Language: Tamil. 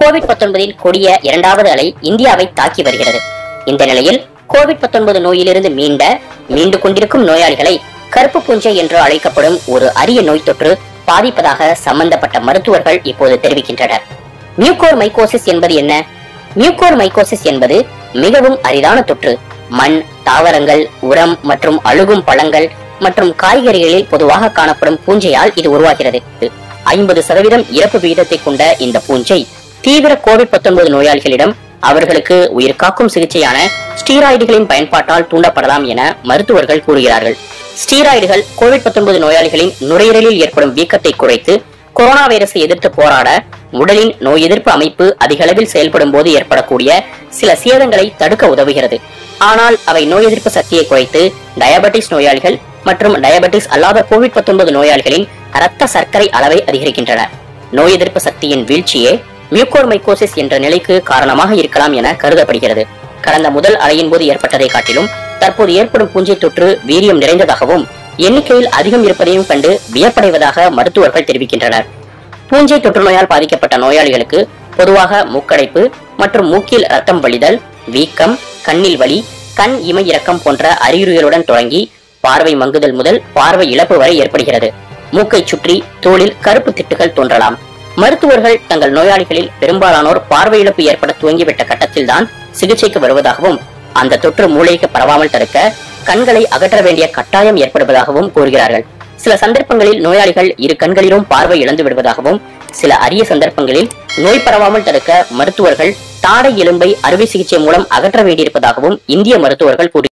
கோவிட் 19 கொடிய இரண்டாவது அலை இந்தியாவை தாக்கி வருகிறது இந்த நிலையில் கோவிட் 19 நோயிலிருந்து மீண்ட மீண்டு கொண்டிருக்கும் நோயாளிகளை கருப்பு பூஞ்சை என்று அழைக்கப்படும் ஒரு அரிய நோய் தொற்று பாதிப்பதாக சம்பந்தப்பட்ட மருத்துவர்கள் இப்போது தெரிவிக்கின்றனர் மியூகோர் மைக்கோசிஸ் என்பது என்ன மியூகோர் மைக்கோசிஸ் என்பது மிகவும் அரிதான தொற்று மண் தாவரங்கள் உரம் மற்றும் அழுகும் பழங்கள் மற்றும் காய்கறிகளில் பொதுவாக காணப்படும் பூஞ்சையால் இது உருவாகிறது ஐம்பது சதவீதம் இறப்பு விகிதத்தை கொண்ட இந்த பூஞ்சை தீவிர கோவிட் 19 நோயாளிகளிடம் அவர்களுக்கு உயிர் காக்கும் சிகிச்சையான ஸ்டீராய்டுகளின் பயன்பாட்டால் தூண்டப்படலாம் என மருத்துவர்கள் கூறுகிறார்கள் ஸ்டீராய்டுகள் கோவிட் 19 நோயாளிகளின் நுரையீரலில் ஏற்படும் வீக்கத்தை குறைத்து கொரோனா வைரஸை எதிர்த்து போராட உடலின் நோய் எதிர்ப்பு அமைப்பு அதிக அளவில் செயல்படும் போது ஏற்படக்கூடிய சில சேதங்களை தடுக்க உதவுகிறது ஆனால் அவை நோய் எதிர்ப்பு சக்தியை குறைத்து டயபெட்டிஸ் நோயாளிகள் மற்றும் டயபெட்டிஸ் அல்லாத கோவிட் 19 நோயாளிகளின் இரத்த சர்க்கரை அளவை அதிகரிக்கின்றன நோய் எதிர்ப்பு சக்தியின் வீழ்ச்சியே மியூகோர்மைகோசிஸ் என்ற நிலைக்கு காரணமாக இருக்கலாம் என கருதப்படுகிறது கடந்த முதல் அலையின் போது ஏற்பட்டதை காட்டிலும் தற்போது ஏற்படும் பூஞ்சை தொற்று வீரியம் நிறைந்ததாகவும் எண்ணிக்கையில் அதிகம் இருப்பதையும் கண்டு வியப்படைவதாக மருத்துவர்கள் தெரிவிக்கின்றனர் பூஞ்சை தொற்று நோயால் பாதிக்கப்பட்ட நோயாளிகளுக்கு பொதுவாக மூக்கடைப்பு மற்றும் மூக்கில் ரத்தம் வழிதல் வீக்கம் கண்ணில் வலி கண் இமை இறக்கம் போன்ற அறிகுறிகளுடன் தொடங்கி பார்வை மங்குதல் முதல் பார்வை இழப்பு வரை ஏற்படுகிறது மூக்கை சுற்றி தோலில் கருப்பு திட்டுகள் தோன்றலாம் மருத்துவர்கள் தங்கள் நோயாளிகளில் பெரும்பாலானோர் பார்வை இழப்பு ஏற்பட துவங்கிவிட்ட கட்டத்தில்தான் சிகிச்சைக்கு வருவதாகவும் அந்த தொற்று மூளைக்கு பரவாமல் தடுக்க கண்களை அகற்ற வேண்டிய கட்டாயம் ஏற்படுவதாகவும் கூறுகிறார்கள் சில சந்தர்ப்பங்களில் நோயாளிகள் இரு கண்களிலும் பார்வை இழந்து விடுவதாகவும் சில அரிய சந்தர்ப்பங்களில் நோய் பரவாமல் தடுக்க மருத்துவர்கள் தாடை எலும்பை அறுவை சிகிச்சை மூலம் அகற்ற வேண்டியிருப்பதாகவும் இந்திய மருத்துவர்கள் கூறி